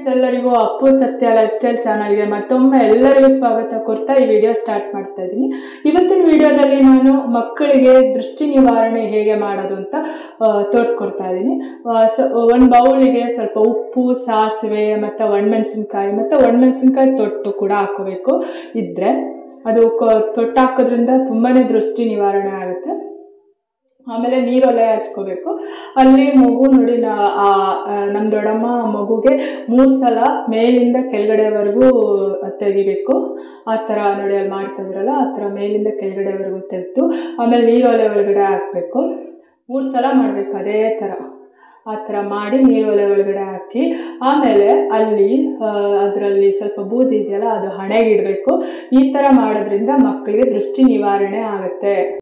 ಎಲ್ಲರಿಗೂ ಅಪ್ಪು ಸತ್ಯ life style ಚಾನಲ್ಗೆ ಮತ್ತೊಮ್ಮೆ ಎಲ್ಲರಿಗೂ ಸ್ವಾಗತ ಕೋರ್ತಾ ಈ ವಿಡಿಯೋ ಸ್ಟಾರ್ಟ್ ಮಾಡ್ತಾ ಇದ್ದೀನಿ ಇವತ್ತಿನ ವಿಡಿಯೋದಲ್ಲಿ ನಾನು ಮಕ್ಕಳಿಗೆ ದೃಷ್ಟಿ ನಿವಾರಣೆ ಹೇಗೆ ಮಾಡೋದು ಅಂತ ತೋರಿಸ್ಕೊಡ್ತಾ ಇದ್ದೀನಿ ಒಂದು ಬೌಲಿಗೆ ಸ್ವಲ್ಪ ಉಪ್ಪು ಸಾಸಿವೆ ಮತ್ತು ಒಣಮೆಣಸಿನ್ಕಾಯಿ ಮತ್ತು ಒಣಮೆಣಸಿನ್ಕಾಯಿ ತೊಟ್ಟು ಕೂಡ ಹಾಕೋಬೇಕು ಇದ್ದರೆ ಅದು ಕೊ- ತೊಟ್ಟು ಹಾಕೋದ್ರಿಂದ ತುಂಬಾ ದೃಷ್ಟಿ ನಿವಾರಣೆ ಆಗುತ್ತೆ ಆಮೇಲೆ ನೀರೊಲೆ ಹಚ್ಕೋಬೇಕು ಅಲ್ಲಿ ಮಗು ನೋಡಿ ನಾ ನಮ್ಮ ದೊಡ್ಡಮ್ಮ ಮಗುಗೆ ಮೂರು ಸಲ ಮೇಲಿಂದ ಕೆಳಗಡೆವರೆಗೂ ತೆಗಿಬೇಕು ಆ ಥರ ನೋಡಿ ಅಲ್ಲಿ ಮಾಡ್ತಾ ಇದ್ರಲ್ಲ ಆ ಥರ ಮೇಲಿಂದ ಕೆಳಗಡೆವರೆಗೂ ತೆಗೆದು ಆಮೇಲೆ ನೀರೊಲೆ ಒಳಗಡೆ ಹಾಕಬೇಕು ಮೂರು ಸಲ ಮಾಡಬೇಕು ಅದೇ ಥರ ಆ ಥರ ಮಾಡಿ ನೀರೊಲೆ ಒಳಗಡೆ ಹಾಕಿ ಆಮೇಲೆ ಅಲ್ಲಿ ಅದರಲ್ಲಿ ಸ್ವಲ್ಪ ಬೂದಿ ಇದೆಯಲ್ಲ ಅದು ಹಣೆಗಿಡಬೇಕು ಈ ಥರ ಮಾಡೋದ್ರಿಂದ ಮಕ್ಕಳಿಗೆ ದೃಷ್ಟಿ ನಿವಾರಣೆ ಆಗುತ್ತೆ